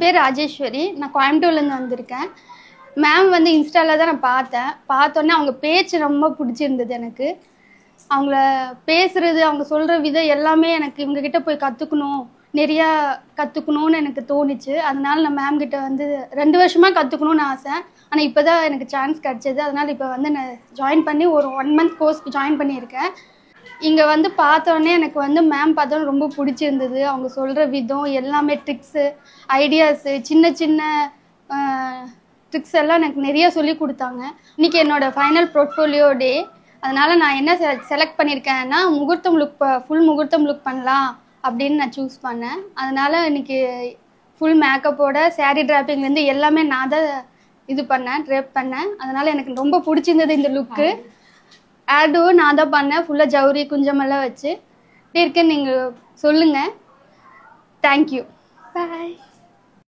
பேர் ராஜேஸ்வரி நான் கோயம்புத்தூர்லேருந்து வந்திருக்கேன் மேம் வந்து இன்ஸ்டாவில் தான் நான் பார்த்தேன் பார்த்தோன்னே அவங்க பேச்சு ரொம்ப பிடிச்சிருந்தது எனக்கு அவங்கள பேசுறது அவங்க சொல்கிற விதம் எல்லாமே எனக்கு இவங்க கிட்ட போய் கற்றுக்கணும் நிறையா கற்றுக்கணும்னு எனக்கு தோணுச்சு அதனால நான் மேம் கிட்ட வந்து ரெண்டு வருஷமாக கற்றுக்கணும்னு ஆசை ஆனால் இப்போ தான் எனக்கு சான்ஸ் கிடச்சிது அதனால் இப்போ வந்து நான் ஜாயின் பண்ணி ஒரு ஒன் மந்த் கோர்ஸ்க்கு ஜாயின் பண்ணியிருக்கேன் இங்கே வந்து பார்த்தோன்னே எனக்கு வந்து மேம் பார்த்தோன்னே ரொம்ப பிடிச்சிருந்தது அவங்க சொல்கிற விதம் எல்லாமே ட்ரிக்ஸு ஐடியாஸு சின்ன சின்ன ட்ரிக்ஸ் எல்லாம் எனக்கு நிறைய சொல்லி கொடுத்தாங்க இன்றைக்கி என்னோட ஃபைனல் போர்ட்ஃபோலியோ டே அதனால் நான் என்ன செலக்ட் பண்ணியிருக்கேன்னா முகூர்த்தம் லுக் ஃபுல் முகூர்த்தம் லுக் பண்ணலாம் அப்படின்னு நான் சூஸ் பண்ணேன் அதனால் இன்னைக்கு ஃபுல் மேக்கப்போட saree டிராப்பிங்லேருந்து எல்லாமே நான் தான் இது பண்ணேன் ட்ரேப் பண்ணேன் அதனால் எனக்கு ரொம்ப பிடிச்சிருந்தது இந்த லுக்கு ஆடும் நான் தான் பண்ணேன் ஃபுல்லாக ஜவுரி குஞ்சமெல்லாம் வச்சு எப்படி இருக்குன்னு நீங்கள் சொல்லுங்கள் தேங்க்யூ பாய்